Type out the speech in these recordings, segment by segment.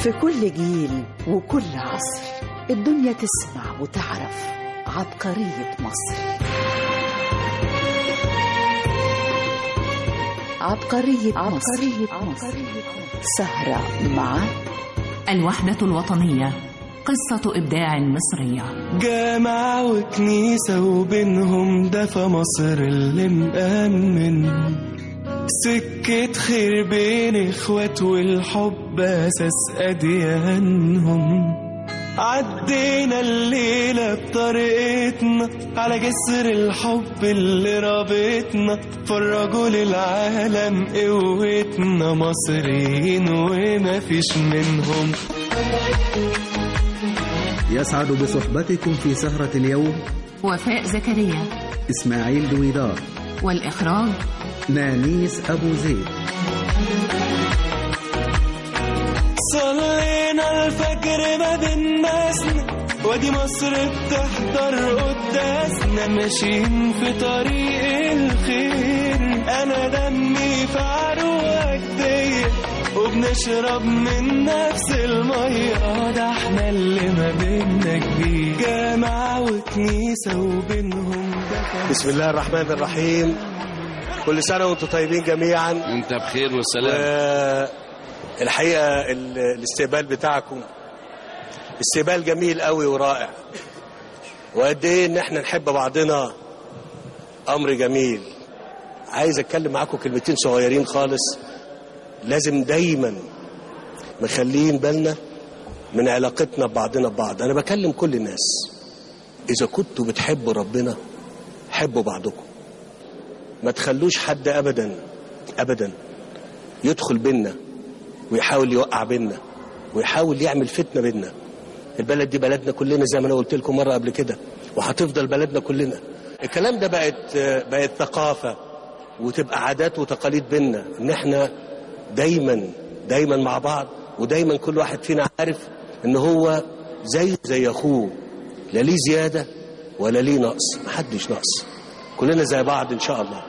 في كل جيل وكل عصر الدنيا تسمع وتعرف عبقرية مصر عبقرية, عبقرية مصر. مصر سهرة مع الوحدة الوطنية قصة إبداع مصرية جامعة وكنيسة وبينهم دفى مصر اللي مأمن سكة خير بين اخوات والحب اساس اديانهم عدينا الليلة بطريقتنا على جسر الحب اللي رابطنا فرجوا للعالم قوتنا مصريين وما فيش منهم يسعد بصحبتكم في سهرة اليوم وفاء زكريا إسماعيل دويدار والإخراج نانيس أبو زيد صلينا الفجر ما بين ناسنا وادي مصر بتحضر قداسنا ماشيين في طريق الخير انا دمي في عروق دي وبنشرب من نفس المية ده احنا اللي ما بينا كبير جامعة وكنيسة وبينهم دفن بسم الله الرحمن الرحيم كل سنة وانتم طيبين جميعا وانت بخير والسلام الحقيقة ال- الاستقبال بتاعكم استقبال جميل قوي ورائع وقد ايه ان احنا نحب بعضنا امر جميل عايز اتكلم معاكم كلمتين صغيرين خالص لازم دايما مخلين بالنا من علاقتنا ببعضنا ببعض انا بكلم كل الناس اذا كنتوا بتحبوا ربنا حبوا بعضكم ما تخلوش حد ابدا ابدا يدخل بينا ويحاول يوقع بينا ويحاول يعمل فتنه بينا البلد دي بلدنا كلنا زي ما انا قلت لكم مره قبل كده وهتفضل بلدنا كلنا الكلام ده بقت بقت ثقافه وتبقى عادات وتقاليد بينا ان احنا دايما دايما مع بعض ودايما كل واحد فينا عارف ان هو زيه زي اخوه لا ليه زياده ولا ليه نقص محدش نقص كلنا زي بعض ان شاء الله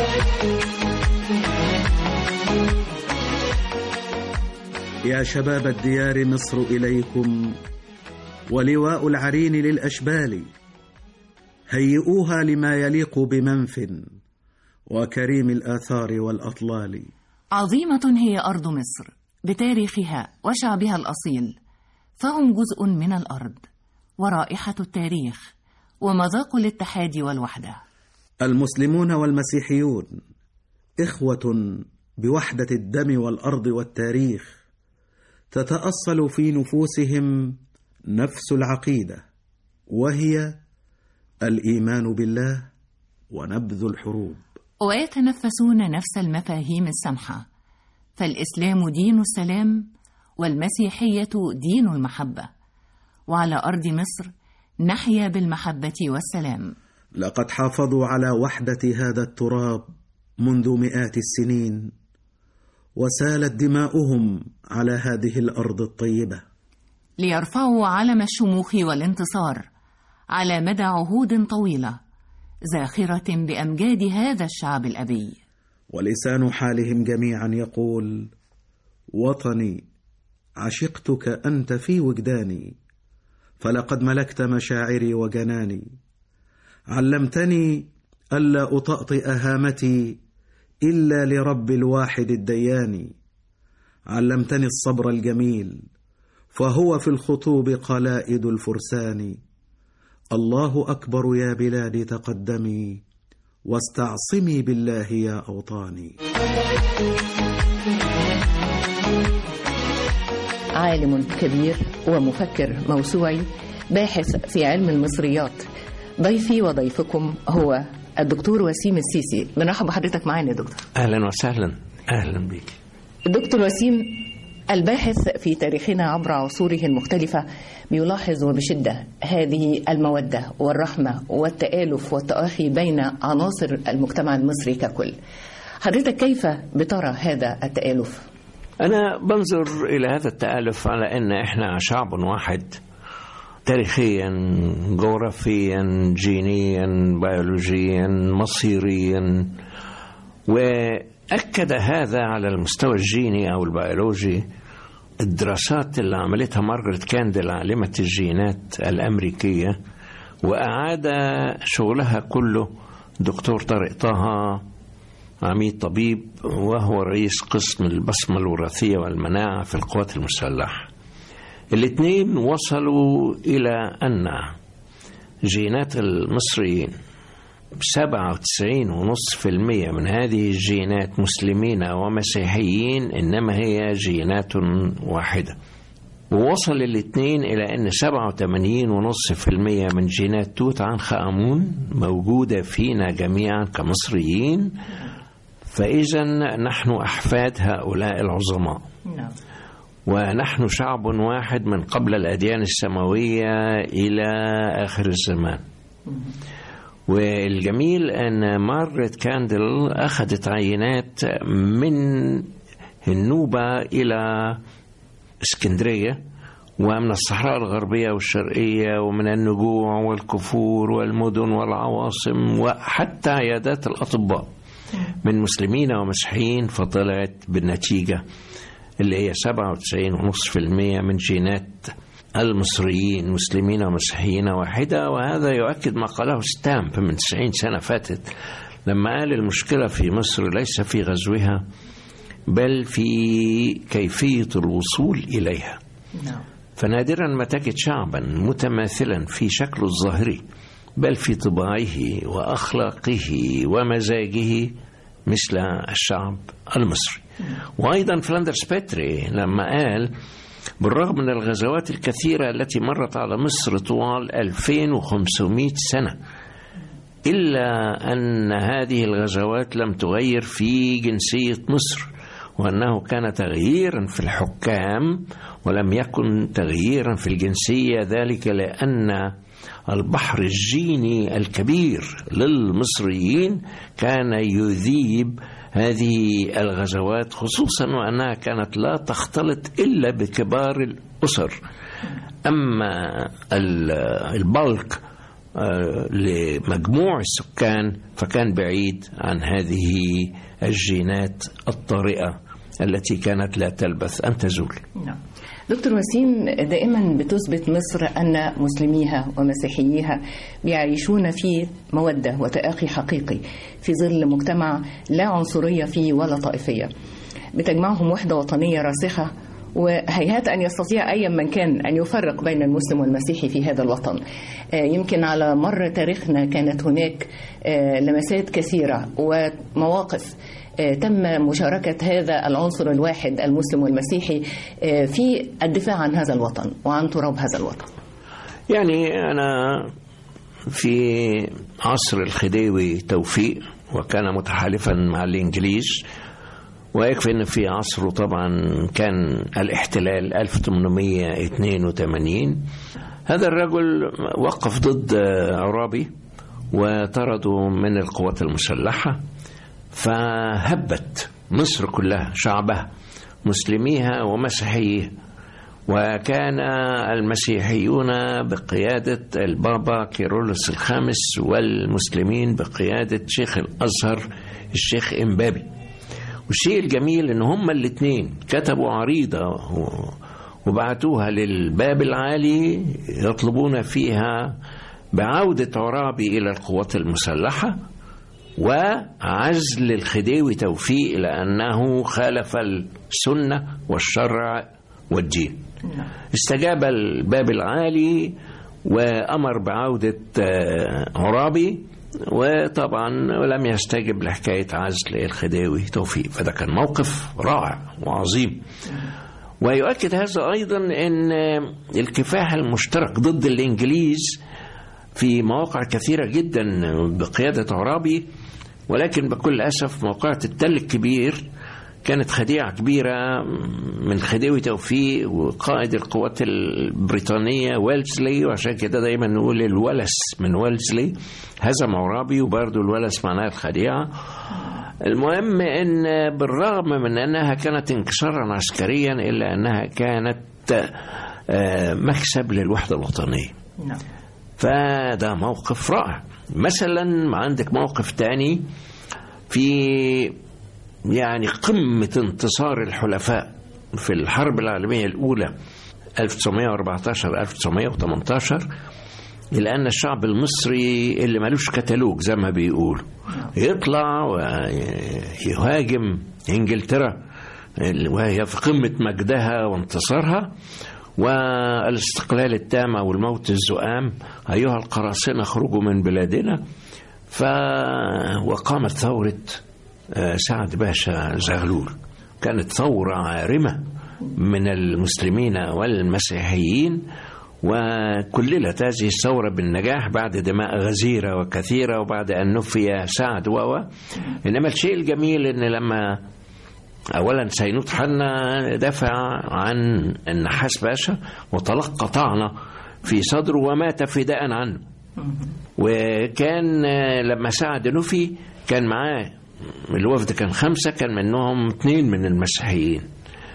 يا شباب الديار مصر إليكم ولواء العرين للأشبال هيئوها لما يليق بمنف وكريم الآثار والأطلال عظيمة هي أرض مصر بتاريخها وشعبها الأصيل فهم جزء من الأرض ورائحة التاريخ ومذاق الاتحاد والوحدة المسلمون والمسيحيون إخوة بوحدة الدم والأرض والتاريخ تتأصل في نفوسهم نفس العقيدة وهي الإيمان بالله ونبذ الحروب ويتنفسون نفس المفاهيم السمحة فالإسلام دين السلام والمسيحية دين المحبة وعلى أرض مصر نحيا بالمحبة والسلام لقد حافظوا على وحدة هذا التراب منذ مئات السنين وسالت دماؤهم على هذه الأرض الطيبة ليرفعوا علم الشموخ والانتصار على مدى عهود طويلة زاخرة بأمجاد هذا الشعب الأبي ولسان حالهم جميعا يقول وطني عشقتك أنت في وجداني فلقد ملكت مشاعري وجناني علمتني ألا أطأطئ هامتي إلا لرب الواحد الديان علمتني الصبر الجميل فهو في الخطوب قلائد الفرسان الله أكبر يا بلادي تقدمي واستعصمي بالله يا أوطاني عالم كبير ومفكر موسوعي باحث في علم المصريات ضيفي وضيفكم هو الدكتور وسيم السيسي بنرحب بحضرتك معانا يا دكتور اهلا وسهلا اهلا بيك الدكتور وسيم الباحث في تاريخنا عبر عصوره المختلفة بيلاحظ وبشدة هذه المودة والرحمة والتآلف والتآخي بين عناصر المجتمع المصري ككل حضرتك كيف بترى هذا التآلف؟ انا بنظر الى هذا التالف على ان احنا شعب واحد تاريخيا جغرافيا جينيا بيولوجيا مصيريا واكد هذا على المستوى الجيني او البيولوجي الدراسات اللي عملتها مارغريت كاندل عالمة الجينات الأمريكية وأعاد شغلها كله دكتور طارق طه عميد طبيب وهو رئيس قسم البصمة الوراثية والمناعة في القوات المسلحة الاثنين وصلوا إلى أن جينات المصريين 97.5% من هذه الجينات مسلمين ومسيحيين إنما هي جينات واحدة ووصل الاثنين إلى أن 87.5% من جينات توت عنخ آمون موجودة فينا جميعا كمصريين فإذا نحن أحفاد هؤلاء العظماء نعم ونحن شعب واحد من قبل الأديان السماوية إلى آخر الزمان والجميل أن مارغريت كاندل أخذت عينات من النوبة إلى اسكندرية ومن الصحراء الغربية والشرقية ومن النجوع والكفور والمدن والعواصم وحتى عيادات الأطباء من مسلمين ومسيحيين فطلعت بالنتيجة اللي هي 97.5% من جينات المصريين مسلمين ومسيحيين واحدة وهذا يؤكد ما قاله ستامب من 90 سنة فاتت لما قال المشكلة في مصر ليس في غزوها بل في كيفية الوصول إليها نعم فنادرا ما تجد شعبا متماثلا في شكله الظاهري بل في طباعه واخلاقه ومزاجه مثل الشعب المصري وايضا فلاندرز بيتري لما قال بالرغم من الغزوات الكثيره التي مرت على مصر طوال 2500 سنه الا ان هذه الغزوات لم تغير في جنسيه مصر وانه كان تغييرا في الحكام ولم يكن تغييرا في الجنسيه ذلك لان البحر الجيني الكبير للمصريين كان يذيب هذه الغزوات خصوصا وانها كانت لا تختلط الا بكبار الاسر اما البلك لمجموع السكان فكان بعيد عن هذه الجينات الطارئه التي كانت لا تلبث ان تزول. نعم. دكتور وسيم دائما بتثبت مصر ان مسلميها ومسيحييها بيعيشون في موده وتآخي حقيقي في ظل مجتمع لا عنصريه فيه ولا طائفيه. بتجمعهم وحده وطنيه راسخه وهيهات أن يستطيع أي من كان أن يفرق بين المسلم والمسيحي في هذا الوطن يمكن على مر تاريخنا كانت هناك لمسات كثيرة ومواقف تم مشاركة هذا العنصر الواحد المسلم والمسيحي في الدفاع عن هذا الوطن وعن تراب هذا الوطن يعني أنا في عصر الخديوي توفيق وكان متحالفا مع الإنجليز ويكفي ان في عصره طبعا كان الاحتلال 1882 هذا الرجل وقف ضد عرابي وطرده من القوات المسلحه فهبت مصر كلها شعبها مسلميها ومسيحيها وكان المسيحيون بقيادة البابا كيرلس الخامس والمسلمين بقيادة شيخ الأزهر الشيخ إمبابي والشيء الجميل ان هما الاثنين كتبوا عريضه وبعتوها للباب العالي يطلبون فيها بعودة عرابي إلى القوات المسلحة وعزل الخديوي توفيق لأنه خالف السنة والشرع والدين استجاب الباب العالي وأمر بعودة عرابي وطبعا لم يستجب لحكاية عزل الخديوي توفيق فده كان موقف رائع وعظيم ويؤكد هذا أيضا أن الكفاح المشترك ضد الإنجليز في مواقع كثيرة جدا بقيادة عرابي ولكن بكل أسف موقعة التل الكبير كانت خديعة كبيرة من خديوي توفيق وقائد القوات البريطانية ويلزلي وعشان كده دايما نقول الولس من ويلزلي هزم عرابي وبرضه الولس معناها الخديعة المهم ان بالرغم من انها كانت انكسارا عسكريا الا انها كانت مكسب للوحدة الوطنية نعم. فده موقف رائع مثلا عندك موقف تاني في يعني قمة انتصار الحلفاء في الحرب العالمية الأولى 1914 1918 إلى أن الشعب المصري اللي ملوش كتالوج زي ما بيقول يطلع ويهاجم إنجلترا وهي في قمة مجدها وانتصارها والاستقلال التام أو الموت الزؤام أيها القراصنة اخرجوا من بلادنا ف وقامت ثورة آه، سعد باشا زغلول كانت ثورة عارمة من المسلمين والمسيحيين وكللت هذه الثورة بالنجاح بعد دماء غزيرة وكثيرة وبعد أن نفي سعد و إنما الشيء الجميل أن لما أولا سينوت حنا دافع عن النحاس باشا وتلقى طعنة في صدره ومات فداء عنه وكان لما سعد نفي كان معاه الوفد كان خمسة كان منهم اثنين من المسيحيين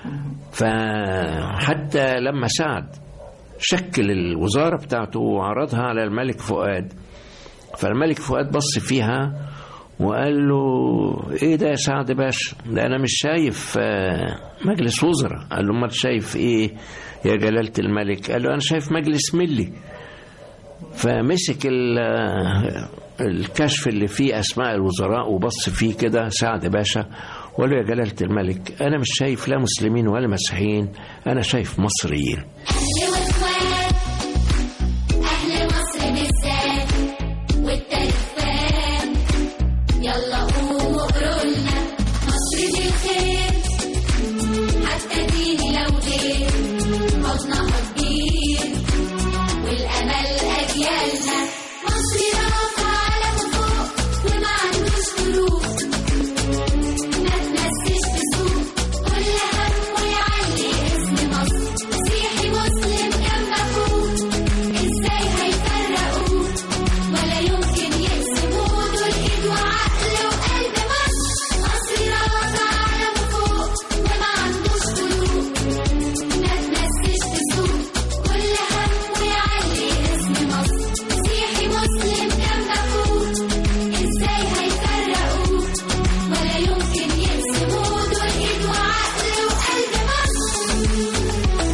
فحتى لما سعد شكل الوزارة بتاعته وعرضها على الملك فؤاد فالملك فؤاد بص فيها وقال له ايه ده يا سعد باشا ده انا مش شايف آه، مجلس وزراء قال له امال شايف ايه يا جلالة الملك قال له انا شايف مجلس ملي فمسك ال- آه، الكشف اللي فيه اسماء الوزراء وبص فيه كده سعد باشا وقال له يا جلالة الملك انا مش شايف لا مسلمين ولا مسيحيين انا شايف مصريين أهل وإخوان أهل مصر بالذات والتاريخ فات يلا قوموا اقروا لنا مصر دي الخير حتى ديني لو غير حضنها كبير والأمل أجيالنا مصر رافع علم فوق وما عندوش فروق ما تمسش بسوق كل همه يعلي اسم مصر مسيحي مسلم جنب اخوه ازاي هيفرقوه ولا يمكن يقسموه دول ايد وعقل وقلب مصر مصر رافع علم فوق وما عندوش فروق ما تمسش بسوق كل همه يعلي اسم مصر مسيحي مسلم جنب اخوه ازاي هيفرقوه ولا يمكن يقسموه دول ايد وعقل وقلب مصر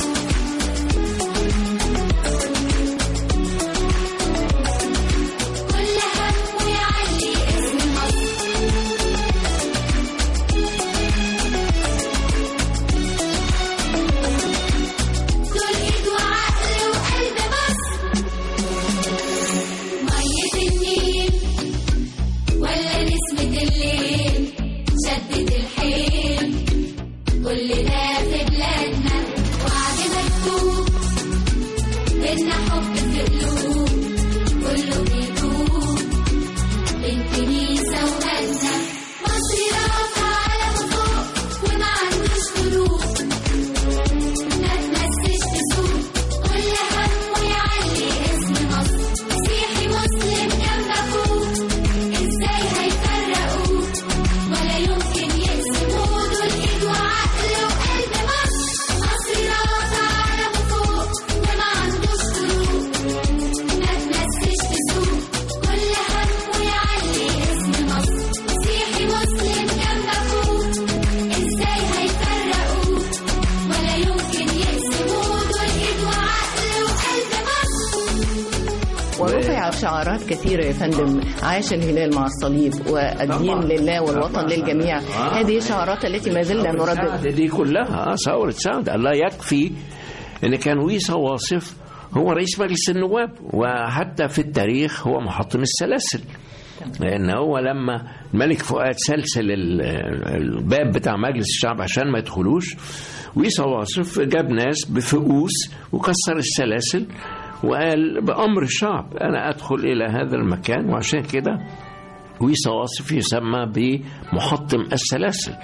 كل همه يعلي اسم مصر دول ايد وعقل وقلب مصر مية النيل ولا نسمة الليل شدت الحيل كل ده في بلادنا وعد مكتوب بينا حب في قلوب كله بيدوب بين كنيسة ومدنة مصر رافع علم فوق وما عندوش فروق ما تمسش بسوق كل همه يعلي اسم مصر مسيحي مسلم جنب اخوه ازاي هيفرقوه ولا يمكن يقسموه دول ايد وعقل وقلب مصر مصر رافع علم فوق وما عندوش فروق ما تمسش بسوق كل همه يعلي اسم مصر مسيحي مسلم جنب اخوه ازاي هيفرقوه ولا يمكن يقسموه دول ايد وعقل وقلب مصر ورفعت شعارات كثيرة يا فندم عاش الهلال مع الصليب والدين طبعاً. لله والوطن طبعاً. للجميع آه. هذه الشعارات التي ما زلنا نردد سعد دي كلها آه، ثورة سعد الله يكفي ان كان ويصا واصف هو رئيس مجلس النواب وحتى في التاريخ هو محطم السلاسل لان هو لما الملك فؤاد سلسل ال- الباب بتاع مجلس الشعب عشان ما يدخلوش ويصا واصف جاب ناس بفؤوس وكسر السلاسل وقال بأمر الشعب أنا أدخل إلى هذا المكان وعشان كده ويصا واصف يسمى بمحطم السلاسل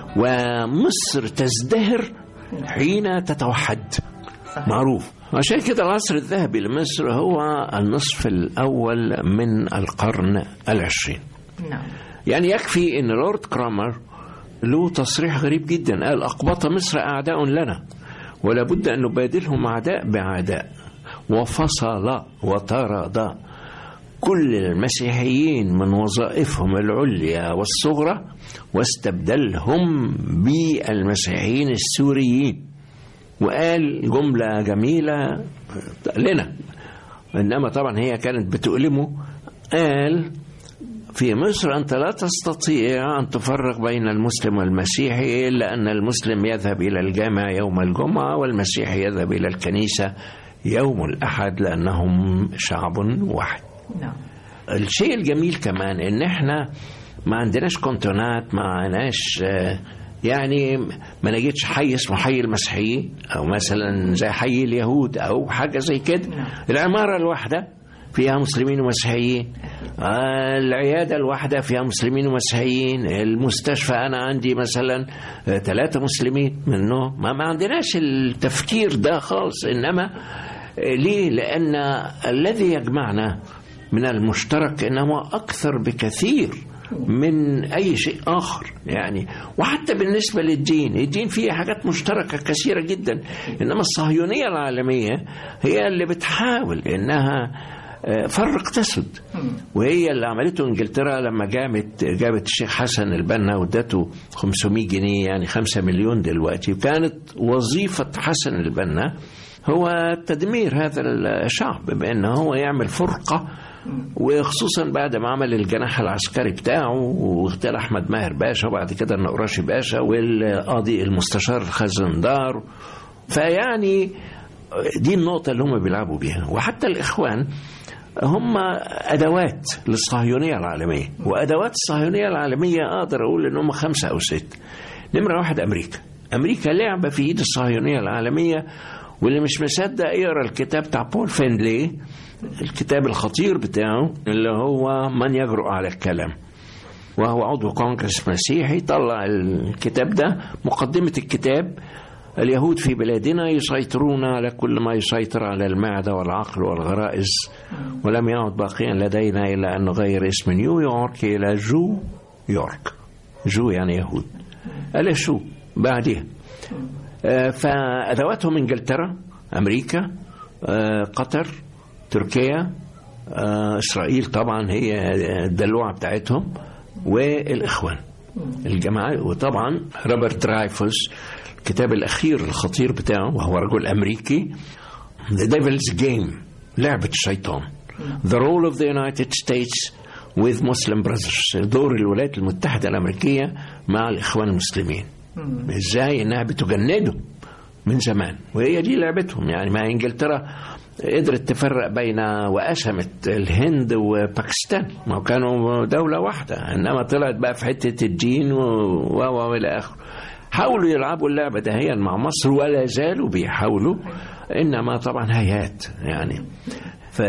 ومصر تزدهر حين تتوحد معروف عشان كده العصر الذهبي لمصر هو النصف الأول من القرن العشرين نعم يعني يكفي ان لورد كرامر له تصريح غريب جدا قال أقبط مصر أعداء لنا ولا بد أن نبادلهم أعداء بأعداء وفصل وطرد كل المسيحيين من وظائفهم العليا والصغرى واستبدلهم بالمسيحيين السوريين وقال جملة جميلة لنا إنما طبعا هي كانت بتؤلمه قال في مصر أنت لا تستطيع أن تفرق بين المسلم والمسيحي إلا أن المسلم يذهب إلى الجامع يوم الجمعة والمسيحي يذهب إلى الكنيسة يوم الأحد لأنهم شعب واحد نعم الشيء الجميل كمان ان احنا ما عندناش كونتونات ما عندناش آه، يعني ما نجدش حي اسمه حي المسيحيين او مثلا زي حي اليهود او حاجه زي كده العماره الواحده فيها مسلمين ومسيحيين آه، العياده الواحده فيها مسلمين ومسيحيين المستشفى انا عندي مثلا آه، ثلاثه مسلمين منهم ما, ما عندناش التفكير ده خالص انما آه، ليه لان الذي يجمعنا من المشترك انما اكثر بكثير من اي شيء اخر يعني وحتى بالنسبه للدين الدين فيه حاجات مشتركه كثيره جدا انما الصهيونيه العالميه هي اللي بتحاول انها آه، فرق تسد وهي اللي عملته انجلترا لما جابت جابت الشيخ حسن البنا وادته 500 جنيه يعني 5 مليون دلوقتي وكانت وظيفه حسن البنا هو تدمير هذا الشعب بان هو يعمل فرقه وخصوصا بعد ما عمل الجناح العسكري بتاعه واغتال احمد ماهر باشا وبعد كده النقراشي باشا والقاضي المستشار خزندار فيعني دي النقطة اللي هم بيلعبوا بيها وحتى الإخوان هم أدوات للصهيونية العالمية وأدوات الصهيونية العالمية أقدر أقول إن هم خمسة أو ستة نمرة واحد أمريكا أمريكا لعبة في إيد الصهيونية العالمية واللي مش مصدق يقرا الكتاب بتاع بول فيندلي الكتاب الخطير بتاعه اللي هو من يجرؤ على الكلام وهو عضو كونغرس مسيحي طلع الكتاب ده مقدمة الكتاب اليهود في بلادنا يسيطرون على كل ما يسيطر على المعدة والعقل والغرائز ولم يعد باقيا لدينا إلا أن نغير اسم نيويورك إلى جو يورك جو يعني يهود قال شو بعدها آه، فأدواتهم إنجلترا أمريكا آه، قطر تركيا آه، إسرائيل طبعا هي الدلوعة بتاعتهم والإخوان الجماعة وطبعا روبرت رايفلز الكتاب الأخير الخطير بتاعه وهو رجل أمريكي The Devil's Game لعبة الشيطان The Role of the United States with Muslim Brothers دور الولايات المتحدة الأمريكية مع الإخوان المسلمين ازاي انها بتجندهم من زمان وهي دي لعبتهم يعني ما انجلترا قدرت تفرق بين وقسمت الهند وباكستان ما هو كانوا دولة واحدة انما طلعت بقى في حتة الدين و و والى اخره حاولوا يلعبوا اللعبة دهيا مع مصر ولا زالوا بيحاولوا انما طبعا هيهات يعني في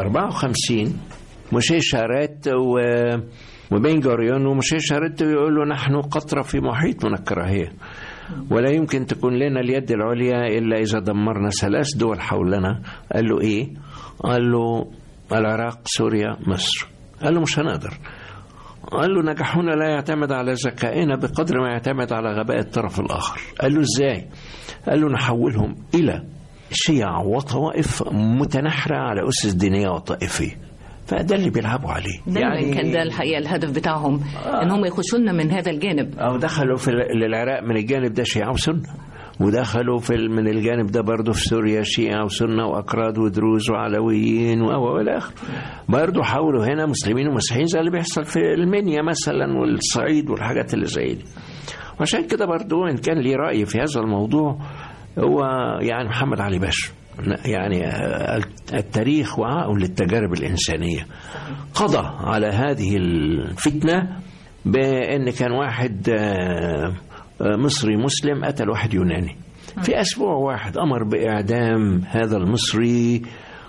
54 مشي شارات و وبين جوريون ومشي شارت يقول له نحن قطرة في محيط من الكراهية ولا يمكن تكون لنا اليد العليا إلا إذا دمرنا ثلاث دول حولنا قال له إيه قال له العراق سوريا مصر قال له مش هنقدر قال له نجاحنا لا يعتمد على ذكائنا بقدر ما يعتمد على غباء الطرف الآخر قال له إزاي قال له نحولهم إلى شيع وطوائف متنحرة على أسس دينية وطائفية فده اللي بيلعبوا عليه دايما يعني كان ده الحقيقه الهدف بتاعهم ان هم يخشوا لنا من هذا الجانب أو دخلوا في ال- العراق من الجانب ده شيعة وسنة ودخلوا في ال- من الجانب ده برضه في سوريا شيعة وسنة وأكراد ودروز وعلويين و و- والى آخره برضه حاولوا هنا مسلمين ومسيحيين زي اللي بيحصل في المنيا مثلا والصعيد والحاجات اللي زي دي وعشان كده برضه إن كان لي رأي في هذا الموضوع هو يعني محمد علي باشا يعني آه، التاريخ وعاء للتجارب الإنسانية قضى على هذه الفتنة بأن كان واحد آه، آه، مصري مسلم قتل واحد يوناني في أسبوع واحد أمر بإعدام هذا المصري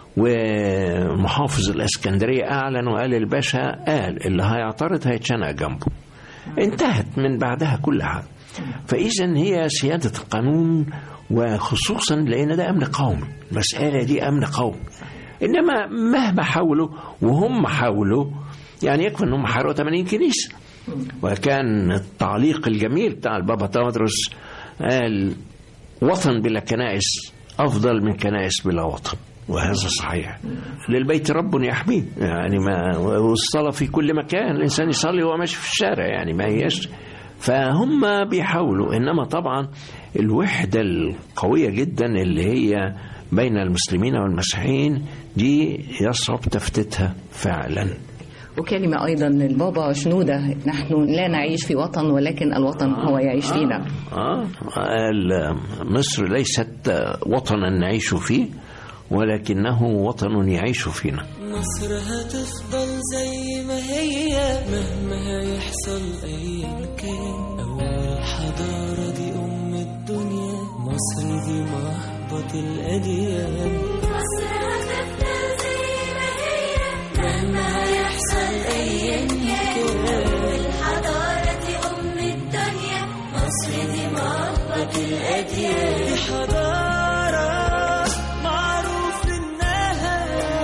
ومحافظ الإسكندرية أعلن وقال الباشا قال اللي هيعترض هيتشنق جنبه انتهت من بعدها كل حاجة فإذا هي سيادة القانون وخصوصا لأن ده أمن قومي المسألة دي أمن قومي إنما مهما حاولوا وهم حاولوا يعني يكفي أنهم حرقوا 80 كنيسة وكان التعليق الجميل بتاع البابا تودرس قال وطن بلا كنائس أفضل من كنائس بلا وطن وهذا صحيح للبيت رب يحميه يعني ما والصلاة في كل مكان الإنسان يصلي وهو ماشي في الشارع يعني ما هيش فهم بيحاولوا إنما طبعا الوحدة القوية جدا اللي هي بين المسلمين والمسيحيين دي يصعب تفتيتها فعلا وكلمة أيضا للبابا شنودة نحن لا نعيش في وطن ولكن الوطن هو يعيش فينا آه قال مصر ليست وطنا نعيش فيه ولكنه وطن يعيش فينا مصر هتفضل زي ما هي مهما هيحصل ايا كان اول حضارة دي ام الدنيا مصر دي مهبط الاديان مصر هتفضل زي ما هي مهما هيحصل أيا كان الحضارة دي أم الدنيا مصر دي مهبط الأديان دي حضارة معروف انها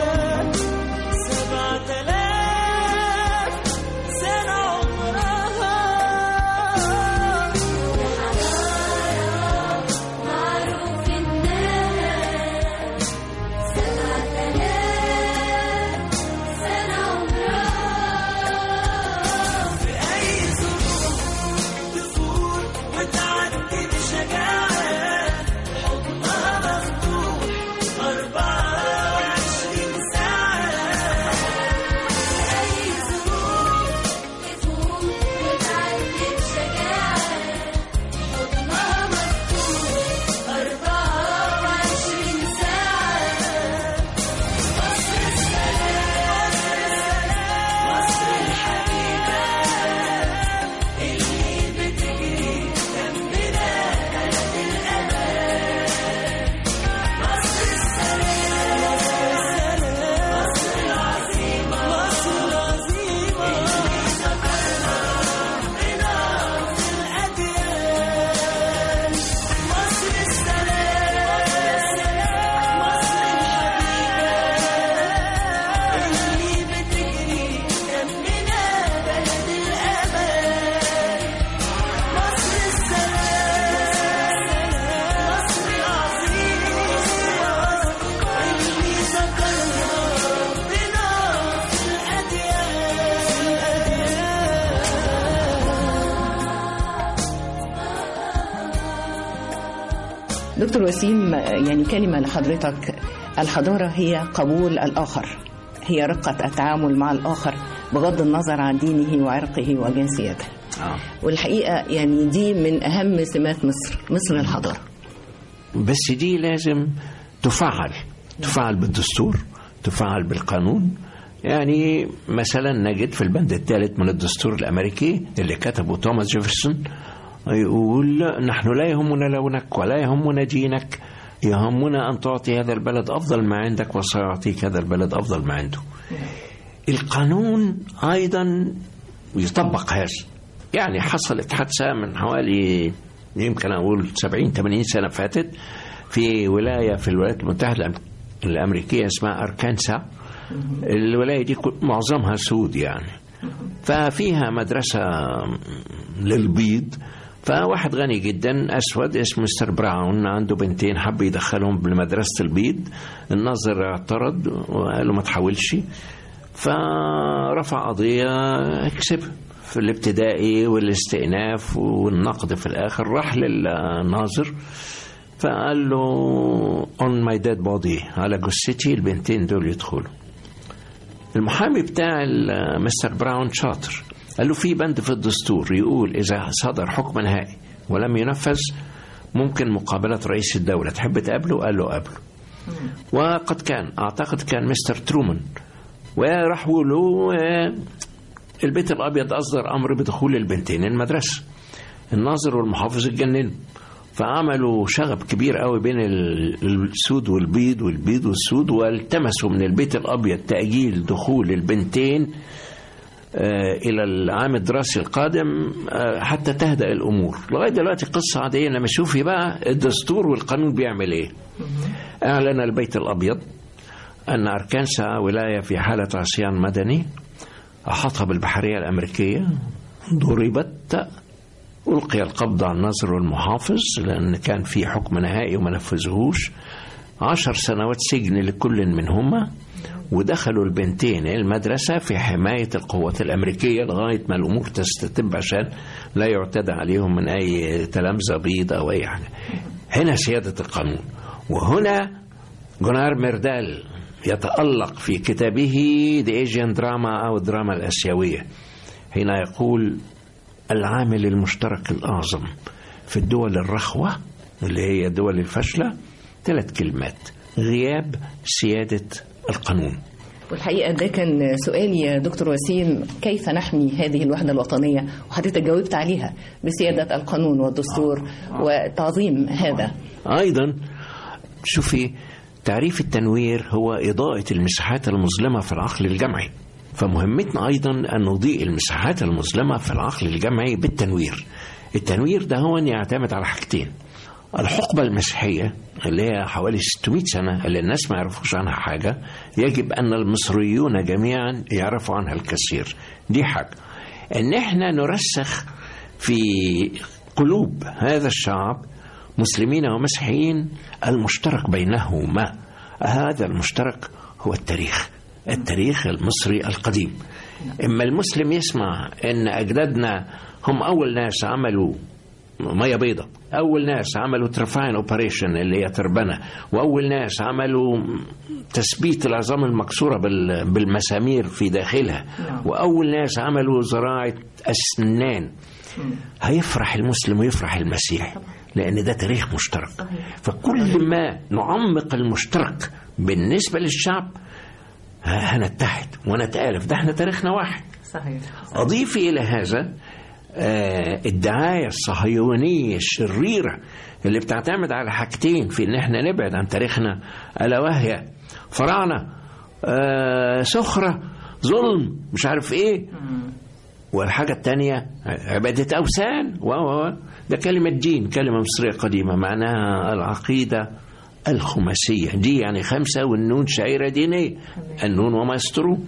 سبعة آلاف سنة عمرها معروف إنها سبعة آلاف سنة عمرها في أي ظروف تفوت وتعدي بشجاعة حضنها مفتوح أربعة وعشرين ساعة أي ظروف تفوت وتعدي بشجاعة حضنها مفتوح أربعة وعشرين ساعة مصر السلام مصر الحبيبة اللي بتجري جنبنا بلد الأمان مصر السلام مصر العظيمة مصر العظيمة اللي ذكرنا ربنا في الأديان مصر السلام مصر الحبيبة اللي بتجري جنبنا بلد الأمان مصر السلام مصر العظيمة اللي ذكرنا ربنا في الأديان دكتور وسيم يعني كلمة لحضرتك الحضارة هي قبول الآخر هي رقة التعامل مع الآخر بغض النظر عن دينه وعرقه وجنسيته آه. والحقيقة يعني دي من أهم سمات مصر مصر الحضارة بس دي لازم تفعل تفعل بالدستور تفعل بالقانون يعني مثلا نجد في البند الثالث من الدستور الامريكي اللي كتبه توماس جيفرسون يقول نحن لا يهمنا لونك ولا يهمنا دينك يهمنا ان تعطي هذا البلد افضل ما عندك وسيعطيك هذا البلد افضل ما عنده القانون ايضا يطبق هذا يعني حصلت حادثه من حوالي يمكن اقول 70 80 سنه فاتت في ولايه في الولايات المتحده الأم- الامريكيه اسمها اركانسا الولايه دي كل- معظمها سود يعني ففيها مدرسه للبيض فواحد غني جدا اسود اسمه مستر براون عنده بنتين حب يدخلهم بمدرسه البيض الناظر اعترض وقال له ما تحاولش فرفع قضيه كسبها في الابتدائي والاستئناف والنقد في الاخر راح للناظر فقال له on my dead body على جثتي البنتين دول يدخلوا المحامي بتاع ال- مستر براون شاطر قال له في بند في الدستور يقول إذا صدر حكم نهائي ولم ينفذ ممكن مقابلة رئيس الدولة تحب تقابله قال له قابله وقد كان أعتقد كان مستر ترومان وراح له آه، البيت الأبيض أصدر أمر بدخول البنتين المدرسة الناظر والمحافظ اتجننوا فعملوا شغب كبير قوي بين ال- السود والبيض والبيض والسود والتمسوا من البيت الأبيض تأجيل دخول البنتين آه، إلى العام الدراسي القادم آه، حتى تهدأ الأمور لغاية دلوقتي قصة عادية لما شوفي بقى الدستور والقانون بيعمل إيه أعلن البيت الأبيض أن أركانسا ولاية في حالة عصيان مدني أحاطها بالبحرية الأمريكية ضربت ألقي القبض على الناظر والمحافظ لأن كان في حكم نهائي وما نفذهوش عشر سنوات سجن لكل منهما ودخلوا البنتين المدرسة في حماية القوات الأمريكية لغاية ما الأمور تستتب عشان لا يعتدى عليهم من أي تلامذة بيض أو أي حاجة هنا سيادة القانون وهنا جونار ميردال يتألق في كتابه The Asian Drama أو الدراما الآسيوية هنا يقول العامل المشترك الأعظم في الدول الرخوة اللي هي الدول الفاشلة ثلاث كلمات غياب سيادة القانون والحقيقة ده كان سؤالي يا دكتور وسيم كيف نحمي هذه الوحدة الوطنية وحضرتك جاوبت عليها بسيادة القانون والدستور وتعظيم هذا أيضا شوفي تعريف التنوير هو إضاءة المساحات المظلمة في العقل الجمعي فمهمتنا أيضا أن نضيء المساحات المظلمة في العقل الجمعي بالتنوير التنوير ده هو أن يعتمد على حاجتين الحقبة المسيحية اللي هي حوالي 600 سنة اللي الناس ما يعرفوش عنها حاجة يجب أن المصريون جميعا يعرفوا عنها الكثير دي حاجة أن احنا نرسخ في قلوب هذا الشعب مسلمين ومسيحيين المشترك بينهما هذا المشترك هو التاريخ التاريخ المصري القديم إما المسلم يسمع أن أجدادنا هم أول ناس عملوا ميه بيضة أول ناس عملوا ترفاين أوبريشن اللي هي تربنة وأول ناس عملوا تثبيت العظام المكسورة بال- بالمسامير في داخلها وأول ناس عملوا زراعة أسنان هيفرح المسلم ويفرح المسيح لأن ده تاريخ مشترك فكل ما نعمق المشترك بالنسبة للشعب ه- هنتحد ونتآلف ده احنا تاريخنا واحد صحيح أضيف إلى هذا آه، الدعاية الصهيونية الشريرة اللي بتعتمد على حاجتين في إن إحنا نبعد عن تاريخنا ألا وهي فراعنة آه، سخرة ظلم مش عارف إيه والحاجة التانية عبادة أوثان و و- و. ده كلمة دين كلمة مصرية قديمة معناها العقيدة الخماسية دي يعني خمسة والنون شعيرة دينية النون وما يسترون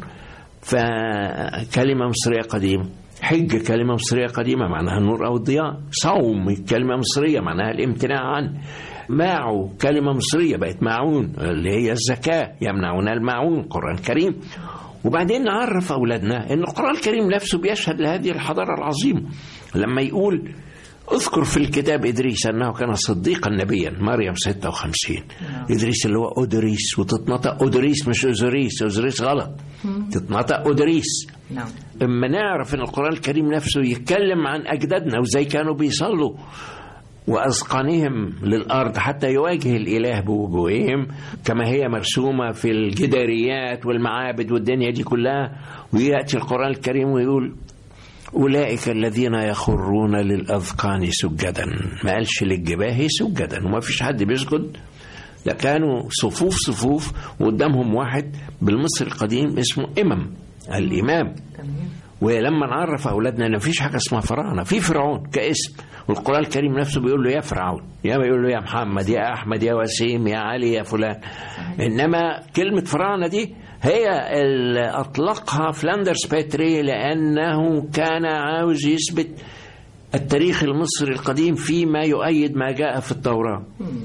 فكلمة مصرية قديمة حج كلمة مصرية قديمة معناها النور أو الضياء صوم كلمة مصرية معناها الامتناع عنه ماعو كلمة مصرية بقت معون اللي هي الزكاة يمنعون المعون قرآن كريم وبعدين نعرف أولادنا أن القرآن الكريم نفسه بيشهد لهذه الحضارة العظيمة لما يقول اذكر في الكتاب إدريس أنه كان صديقا نبيا مريم 56 إدريس اللي هو أودريس وتتنطق أودريس مش أوزوريس أوزوريس غلط تتنطق أودريس نعم اما نعرف ان القران الكريم نفسه يتكلم عن اجدادنا وازاي كانوا بيصلوا واذقانهم للارض حتى يواجه الاله بوجوههم كما هي مرسومه في الجداريات والمعابد والدنيا دي كلها وياتي القران الكريم ويقول أولئك الذين يخرون للأذقان سجدا ما قالش للجباه سجدا وما فيش حد بيسجد ده كانوا صفوف صفوف وقدامهم واحد بالمصري القديم اسمه إمام الإمام ولما نعرف أولادنا إن مفيش حاجة اسمها فراعنة في فرعون كاسم والقرآن الكريم نفسه بيقول له يا فرعون يا ما يقول له يا محمد يا أحمد يا وسيم يا علي يا فلان إنما كلمة فراعنة دي هي اللي أطلقها فلاندرز باتري لأنه كان عاوز يثبت التاريخ المصري القديم فيما يؤيد ما جاء في التوراة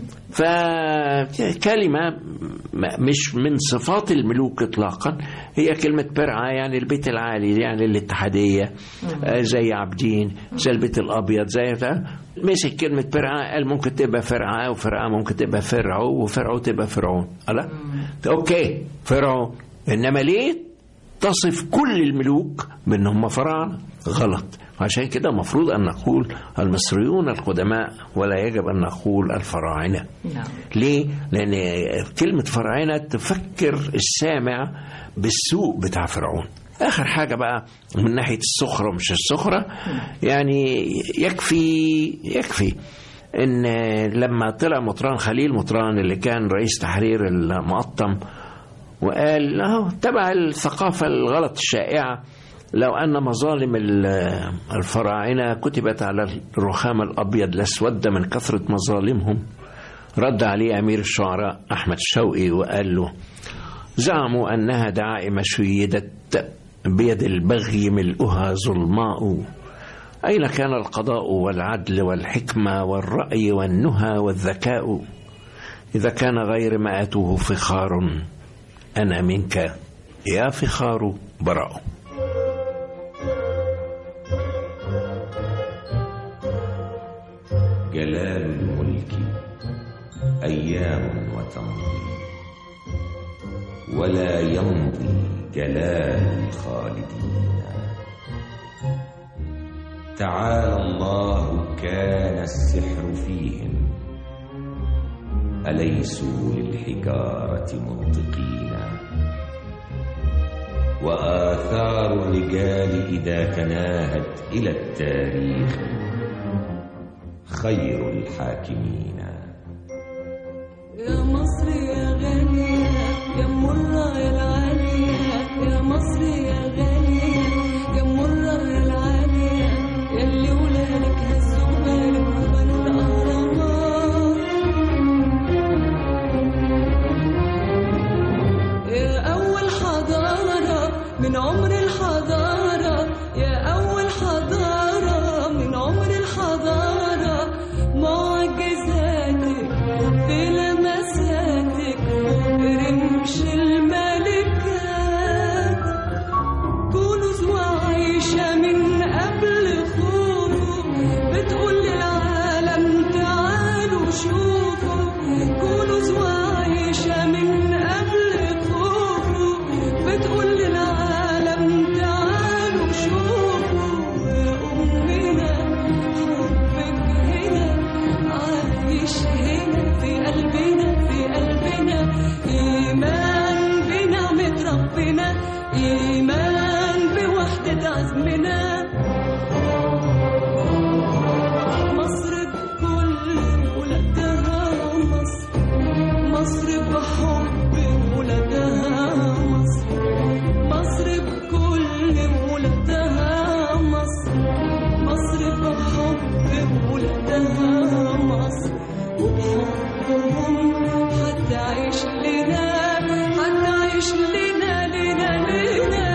فكلمة مش من صفات الملوك إطلاقا هي كلمة برعة يعني البيت العالي يعني الاتحادية آه، زي عابدين زي البيت الأبيض زي ده مسك كلمة برعة قال ممكن تبقى فرعة وفرعة ممكن تبقى فرعو وفرعو تبقى فرعون ألا أوكي فرعون إنما ليه تصف كل الملوك بأنهم فراعنة غلط عشان كده المفروض أن نقول المصريون القدماء ولا يجب أن نقول الفراعنة نعم ليه؟ لأن كلمة فراعنة تفكر السامع بالسوء بتاع فرعون آخر حاجة بقى من ناحية السخرة مش السخرة يعني يكفي يكفي إن لما طلع مطران خليل مطران اللي كان رئيس تحرير المقطم وقال له تبع الثقافة الغلط الشائعة لو أن مظالم ال- الفراعنة كتبت على الرخام الأبيض لاسود من كثرة مظالمهم رد عليه أمير الشعراء أحمد شوقي وقال له زعموا أنها دعائم شيدت بيد البغي ملؤها ظلماء أين كان القضاء والعدل والحكمة والرأي والنهى والذكاء إذا كان غير ما أتوه فخار أنا منك يا فخار براء جلال الملك أيام وتمضي ولا يمضي جلال الخالدين تعالى الله كان السحر فيهم أليسوا للحجارة منطقين وآثار الرجال إذا تناهت إلى التاريخ خير الحاكمين يا مصر يا غالية يا مرة يا العالية يا مصر يا غالية يا مرة يا العالية يا اللي ولادك هزوا بالك وبنوا الأهرامات يا أول حضارة من عمر الحضارة يا أول حضارة من عمر الحضارة معجزاتك في لمساتك رمش الملكات كنوز وعيشة من قبل خوفه بتقول للعالم تعالوا شوفوا كنوز وعيشة من قبل خوفه بتقول للعالم تعالوا شوفوا يا أمنا حبك هنا عايش هنا في قلبنا في قلبنا إيمان بنعمة ربنا إيمان بوحدة عزمنا مصر بكل ولادها مصر مصر بحب ولادها مصر مصر بكل ولادها مصر مصر بحب ولادها مصر وبحبهم هتعيش لنا هتعيش لنا لنا لنا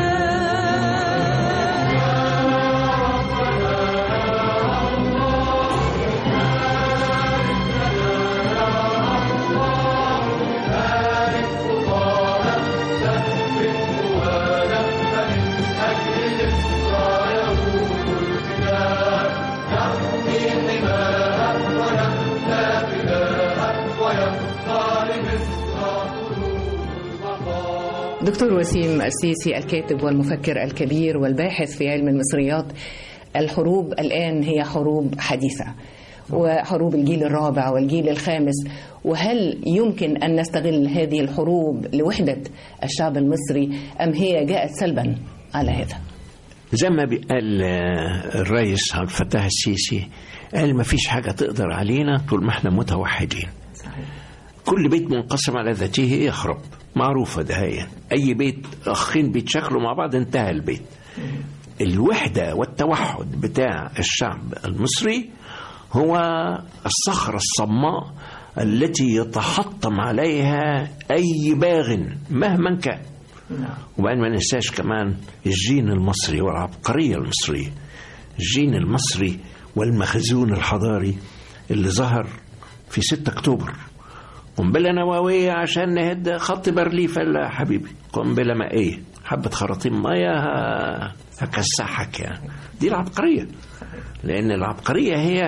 دكتور وسيم السيسي الكاتب والمفكر الكبير والباحث في علم المصريات الحروب الآن هي حروب حديثة وحروب الجيل الرابع والجيل الخامس وهل يمكن أن نستغل هذه الحروب لوحدة الشعب المصري أم هي جاءت سلبا على هذا زي ما قال الرئيس عبد الفتاح السيسي قال ما فيش حاجة تقدر علينا طول ما احنا متوحدين كل بيت منقسم على ذاته يخرب معروفة ده هي أي بيت أخين بيتشكلوا مع بعض انتهى البيت الوحدة والتوحد بتاع الشعب المصري هو الصخرة الصماء التي يتحطم عليها أي باغ مهما كان وبعدين ما ننساش كمان الجين المصري والعبقرية المصرية الجين المصري والمخزون الحضاري اللي ظهر في 6 أكتوبر قنبلة نووية عشان نهد خط بارليف لا حبيبي قنبلة مائية حبة خراطيم مية ه- هكسحك يعني دي العبقرية لأن العبقرية هي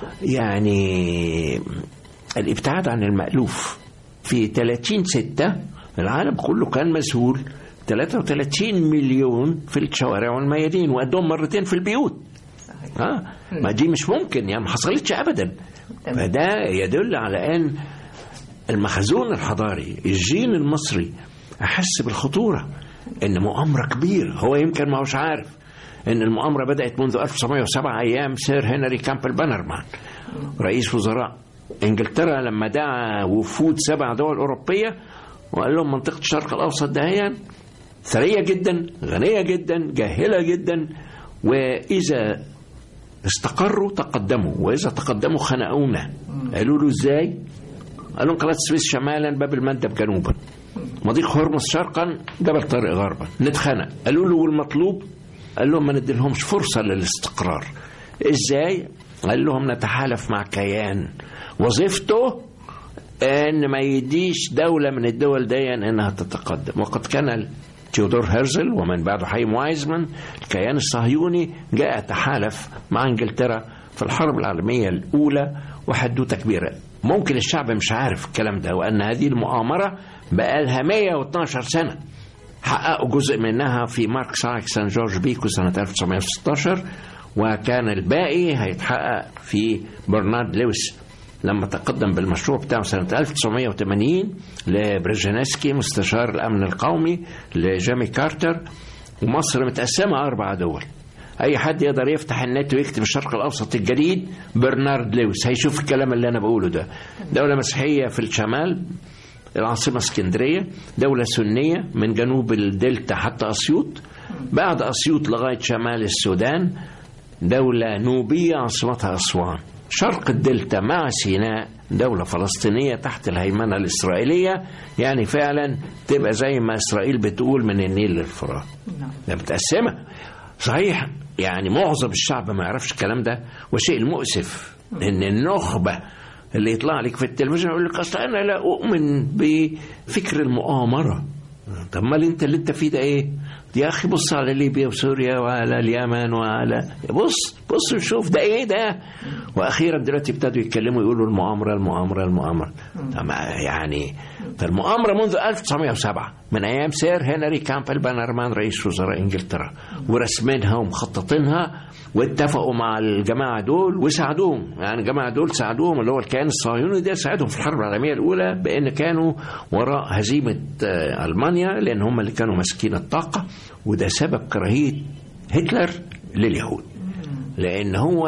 يعني الابتعاد عن المألوف في 30 ستة العالم كله كان مسؤول 33 مليون في الشوارع والميادين وقدهم مرتين في البيوت ها ما دي مش ممكن يعني ما حصلتش ابدا فده يدل على ان المخزون الحضاري الجين المصري احس بالخطوره ان مؤامره كبيره هو يمكن ما هوش عارف ان المؤامره بدات منذ 1907 ايام سير هنري كامبل بانرمان رئيس وزراء انجلترا لما دعا وفود سبع دول اوروبيه وقال لهم منطقه الشرق الاوسط دهيا ثريه جدا غنيه جدا جاهله جدا واذا استقروا تقدموا واذا تقدموا خنقونا قالوا له ازاي قال لهم قناه السويس شمالا باب المندب جنوبا مضيق هرمز شرقا جبل طارق غربا نتخانق قالوا له والمطلوب قال لهم ما نديلهمش فرصه للاستقرار ازاي قال لهم نتحالف مع كيان وظيفته ان ما يديش دوله من الدول دي انها تتقدم وقد كان تيودور هيرزل ومن بعده حيم وايزمان الكيان الصهيوني جاء تحالف مع انجلترا في الحرب العالميه الاولى وحدوته كبيره ممكن الشعب مش عارف الكلام ده وان هذه المؤامره بقى لها 112 سنه حققوا جزء منها في مارك سايك سان جورج بيكو سنة 1916 وكان الباقي هيتحقق في برنارد لويس لما تقدم بالمشروع بتاعه سنة 1980 لبريجينسكي مستشار الأمن القومي لجيمي كارتر ومصر متقسمة أربع دول أي حد يقدر يفتح النت ويكتب الشرق الأوسط الجديد برنارد لويس هيشوف الكلام اللي أنا بقوله ده دولة مسيحية في الشمال العاصمة اسكندرية دولة سنية من جنوب الدلتا حتى أسيوط بعد أسيوط لغاية شمال السودان دولة نوبية عاصمتها أسوان شرق الدلتا مع سيناء دولة فلسطينية تحت الهيمنة الإسرائيلية يعني فعلا تبقى زي ما إسرائيل بتقول من النيل للفرات ده متقسمة صحيح يعني معظم الشعب ما يعرفش الكلام ده وشيء المؤسف ان النخبه اللي يطلع لك في التلفزيون يقول لك اصل انا لا اؤمن بفكر المؤامره طب امال انت اللي انت فيه ده ايه؟ يا اخي بص على ليبيا وسوريا وعلى اليمن وعلى بص بص وشوف ده ايه ده واخيرا دلوقتي ابتدوا يتكلموا يقولوا المؤامره المؤامره المؤامره طب يعني فالمؤامره منذ 1907 من ايام سير هنري كامبل بانرمان رئيس وزراء انجلترا ورسمينها ومخططينها واتفقوا مع الجماعه دول وساعدوهم يعني الجماعه دول ساعدوهم اللي هو الكيان الصهيوني ده ساعدهم في الحرب العالميه الاولى بان كانوا وراء هزيمه آه، المانيا لان هم اللي كانوا ماسكين الطاقه وده سبب كراهيه هتلر لليهود لان هو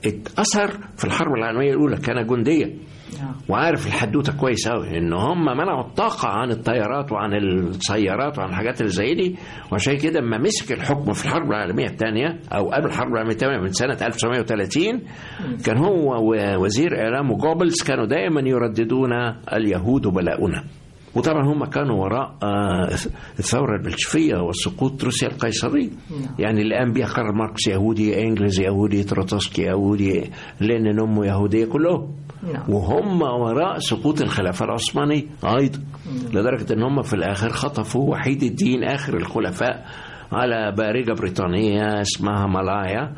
اتاثر في الحرب العالميه الاولى كان جنديا وعارف الحدوته كويس قوي ان هم منعوا الطاقه عن الطيارات وعن السيارات وعن الحاجات اللي زي دي وعشان كده لما مسك الحكم في الحرب العالميه الثانيه او قبل الحرب العالميه الثانيه من سنه 1930 كان هو ووزير اعلامه جوبلز كانوا دائما يرددون اليهود بلاؤنا وطبعا هم كانوا وراء آه، الثوره البلشفيه وسقوط روسيا القيصريه يعني اللي قام بيها كارل ماركس يهودي انجلز يهودي تروتسكي يهودي لينين امه يهوديه كلهم نعم. وهم وراء سقوط الخلافه العثمانيه ايضا لدرجه ان هم في الاخر خطفوا وحيد الدين اخر الخلفاء على بارجه بريطانيه اسمها مالايا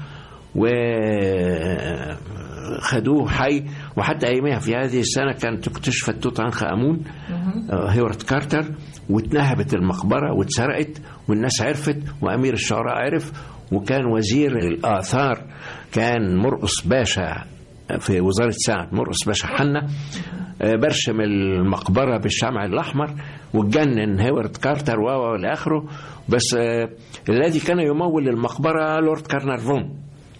وخدوه حي وحتى ايامها في هذه السنه كانت اكتشفت توت عنخ امون آه، هيورد كارتر واتنهبت المقبره واتسرقت والناس عرفت وامير الشعراء عرف وكان وزير الاثار كان مرقص باشا في وزاره سعد مرقص باشا حنا آه، برشم المقبره بالشمع الاحمر واتجنن هيورد كارتر و و الى اخره بس آه، الذي كان يمول المقبره لورد كارنرفون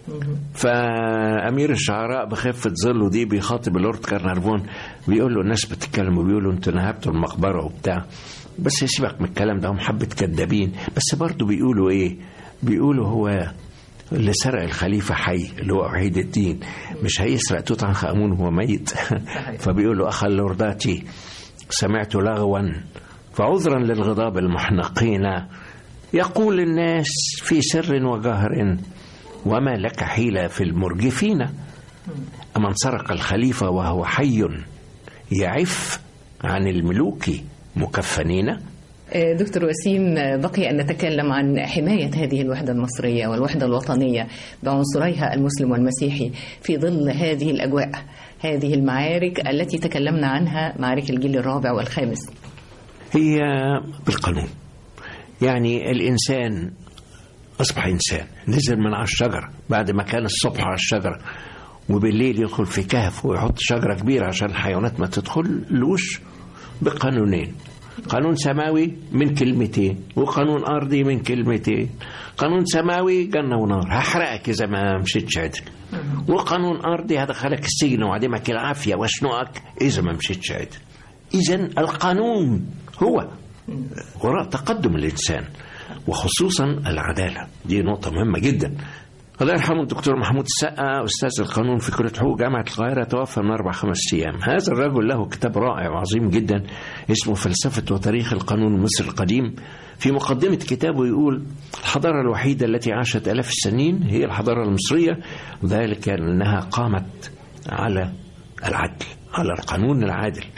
فامير الشعراء بخفه ظله دي بيخاطب اللورد كارنرفون بيقول له الناس بتتكلم وبيقولوا انتوا نهبتوا المقبره وبتاع بس سيبك من الكلام ده هم حبه كدابين بس برضه بيقولوا ايه بيقولوا هو اللي سرق الخليفة حي اللي هو وحيد الدين مش هيسرق توت عنخ آمون وهو ميت فبيقول له أخا اللورداتي سمعت لغوا فعذرا للغضاب المحنقين يقول الناس في سر وجهر وما لك حيلة في المرجفين أمن سرق الخليفة وهو حي يعف عن الملوك مكفنين آه، دكتور وسيم آه، بقي أن نتكلم عن حماية هذه الوحدة المصرية والوحدة الوطنية بعنصريها المسلم والمسيحي في ظل هذه الأجواء هذه المعارك التي تكلمنا عنها معارك الجيل الرابع والخامس هي بالقانون يعني الإنسان أصبح إنسان نزل من على الشجرة بعد ما كان الصبح على الشجرة وبالليل يدخل في كهف ويحط شجرة كبيرة عشان الحيوانات ما تدخلوش بقانونين قانون سماوي من كلمتين وقانون أرضي من كلمتين قانون سماوي جنة ونار هحرقك إذا ما مشيتش عدل وقانون أرضي هدخلك السجن وعدمك العافية واشنقك إذا ما مشيتش عدل إذا القانون هو وراء تقدم الإنسان وخصوصا العدالة دي نقطة مهمة جدا الله يرحمه الدكتور محمود السقا أستاذ القانون في كلية حقوق جامعة القاهرة توفى من أربع خمس أيام هذا الرجل له كتاب رائع وعظيم جدا اسمه فلسفة وتاريخ القانون المصري القديم في مقدمة كتابه يقول الحضارة الوحيدة التي عاشت آلاف السنين هي الحضارة المصرية وذلك لأنها قامت على العدل على القانون العادل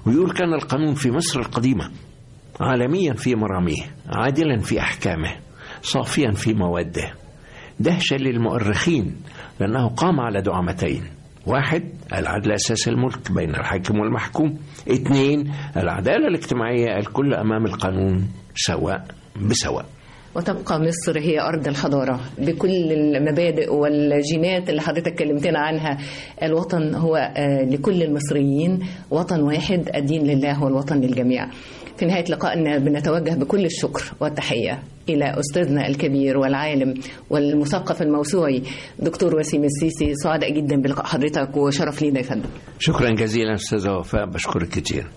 ويقول كان القانون في مصر القديمة عالميا في مراميه عادلا في أحكامه صافيا في مواده دهشة للمؤرخين لأنه قام على دعامتين واحد العدل أساس الملك بين الحاكم والمحكوم اثنين العدالة الاجتماعية الكل أمام القانون سواء بسواء وتبقى مصر هي أرض الحضارة بكل المبادئ والجينات اللي حضرتك كلمتنا عنها الوطن هو آه، لكل المصريين وطن واحد الدين لله والوطن للجميع في نهاية لقائنا بنتوجه بكل الشكر والتحية إلى أستاذنا الكبير والعالم والمثقف الموسوعي دكتور وسيم السيسي سعداء جدا بلقاء حضرتك وشرف لينا يا فندم شكرا جزيلا أستاذة وفاء بشكرك كتير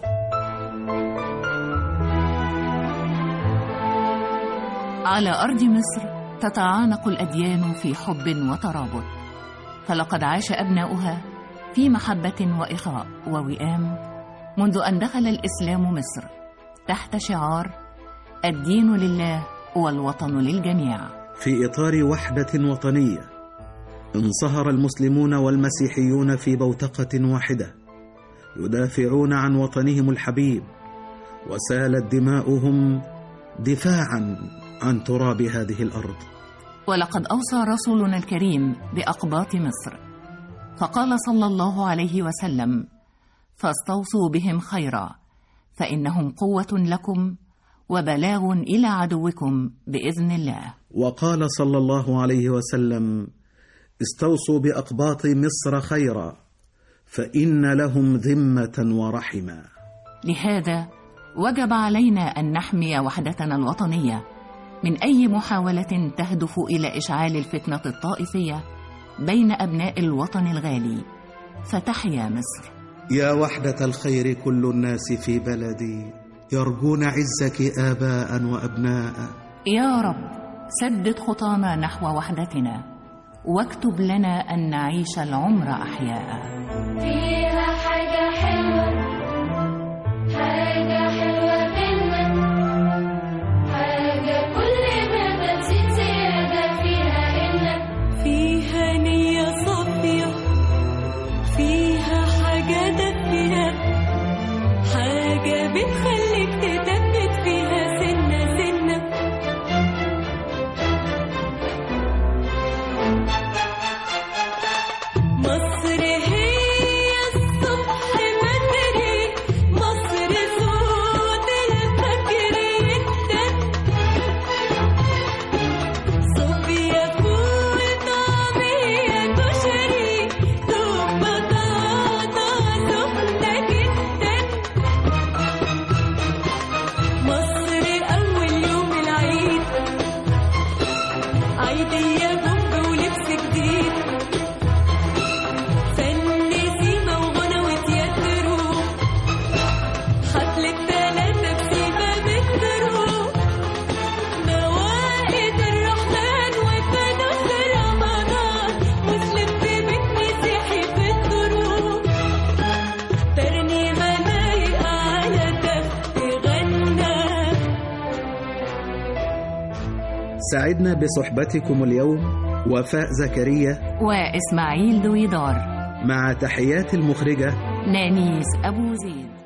على أرض مصر تتعانق الأديان في حب وترابط فلقد عاش أبناؤها في محبة وإخاء ووئام منذ أن دخل الإسلام مصر تحت شعار الدين لله والوطن للجميع في إطار وحدة وطنية انصهر المسلمون والمسيحيون في بوتقة واحدة يدافعون عن وطنهم الحبيب وسالت دماؤهم دفاعا عن تراب هذه الأرض ولقد أوصى رسولنا الكريم بأقباط مصر فقال صلى الله عليه وسلم فاستوصوا بهم خيرا فإنهم قوة لكم وبلاغ إلى عدوكم بإذن الله وقال صلى الله عليه وسلم استوصوا بأقباط مصر خيرا فإن لهم ذمة ورحما لهذا وجب علينا أن نحمي وحدتنا الوطنية من أي محاولة تهدف إلى إشعال الفتنة الطائفية بين أبناء الوطن الغالي فتحيا مصر يا وحدة الخير كل الناس في بلدي يرجون عزك آباء وأبناء يا رب سدد خطانا نحو وحدتنا واكتب لنا أن نعيش العمر أحياء فيها حاجة حلوة حاجة حلوة منا حاجة كل ما بتزيد زيادة فيها إنك فيها نية صافية فيها حاجة دافية حاجة بتخليك تثبت فيها سنة سنة مصر هي الصبح بدري مصر صوت الفجر يدن صوفيا فول طعمية كشري دوب بطاطا سخنة جدا مصر أول يوم العيد عيدية بومب ولبس جديد فن سيما وغنى وتياترو حفلة تلاتة بسيما بترو موائد الرحمن وفانوس رمضان مسلم في بيت مسيحي في الدروب ترنيمة لايقة على دف غنى سعدنا بصحبتكم اليوم وفاء زكريا وإسماعيل دويدار مع تحيات المخرجة نانيس أبو زيد